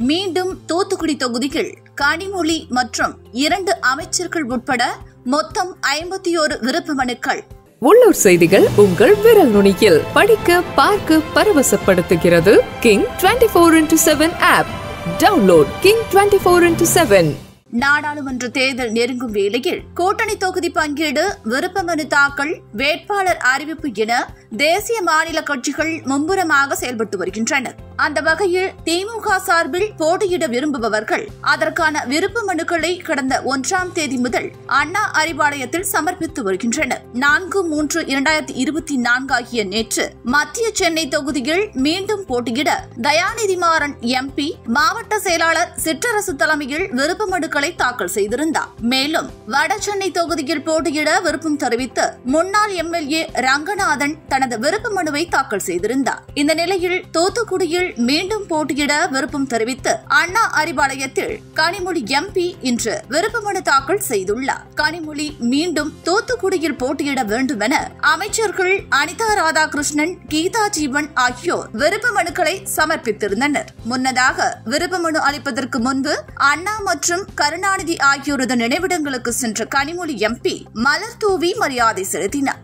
மீண்டும் தூத்துக்குடி தொகுதியில் கனிமொழி மற்றும் இரண்டு அமைச்சர்கள் உட்பட மொத்தம் ஐம்பத்தி ஒரு விருப்ப மனுக்கள் உள்ளூர் செய்திகள் உங்கள் விரல் நுனியில் படிக்க பார்க்க பரவசப்படுத்துகிறது King twenty four into seven app download King twenty four into seven நாடாளுமன்ற தேர்தல் நெருங்கும் வேளையில் கூட்டணி தொகுதி பங்கீடு விருப்ப மனு தாக்கல் வேட்பாளர் அறிவிப்பு என தேசிய மாநில கட்சிகள் மும்முரமாக செயல்பட்டு வருகின்றனர் அந்த வகையில் திமுக சார்பில் போட்டியிட விரும்புபவர்கள் அதற்கான விருப்ப மனுக்களை கடந்த ஒன்றாம் தேதி முதல் அண்ணா அறிவாலயத்தில் சமர்ப்பித்து வருகின்றனர் நான்கு மூன்று இரண்டாயிரத்தி இருபத்தி நான்கு ஆகிய நேற்று மத்திய சென்னை தொகுதியில் மீண்டும் போட்டியிட தயாநிதி மாறன் எம்பி மாவட்ட செயலாளர் சிற்றரசு தலைமையில் விருப்ப மனுக்களை தாக்கல் செய்திருந்தார் மேலும் வட சென்னை தொகுதியில் போட்டியிட விருப்பம் தெரிவித்து முன்னாள் எம்எல்ஏ ரங்கநாதன் தனது விருப்ப மனுவை தாக்கல் செய்திருந்தார் இந்த நிலையில் தூத்துக்குடியில் மீண்டும் போட்டியிட விருப்பம் தெரிவித்து அண்ணா அறிவாலயத்தில் கனிமொழி எம்பி இன்று விருப்ப மனு தாக்கல் செய்துள்ளார் கனிமொழி மீண்டும் தூத்துக்குடியில் போட்டியிட வேண்டும் என அமைச்சர்கள் அனிதா ராதாகிருஷ்ணன் கீதா ஜீவன் ஆகியோர் விருப்ப மனுக்களை சமர்ப்பித்திருந்தனர் முன்னதாக விருப்ப மனு அளிப்பதற்கு முன்பு அண்ணா மற்றும் கருணாநிதி ஆகியோரது நினைவிடங்களுக்கு சென்ற கனிமொழி எம்பி மலர் தூவி மரியாதை செலுத்தினார்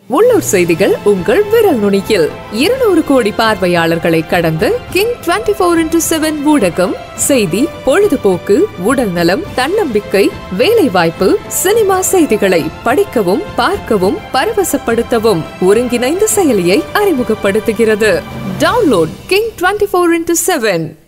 உள்ளூர் செய்திகள் உங்கள் விரல் நுனியில் இருநூறு கோடி பார்வையாளர்களை கடந்து king twenty four into seven ஊடகம் செய்தி பொழுதுபோக்கு உடல் நலம் தன்னம்பிக்கை வேலை வாய்ப்பு சினிமா செய்திகளை படிக்கவும் பார்க்கவும் பரவசப்படுத்தவும் ஒருங்கிணைந்த செயலியை அறிமுகப்படுத்துகிறது download king twenty four into seven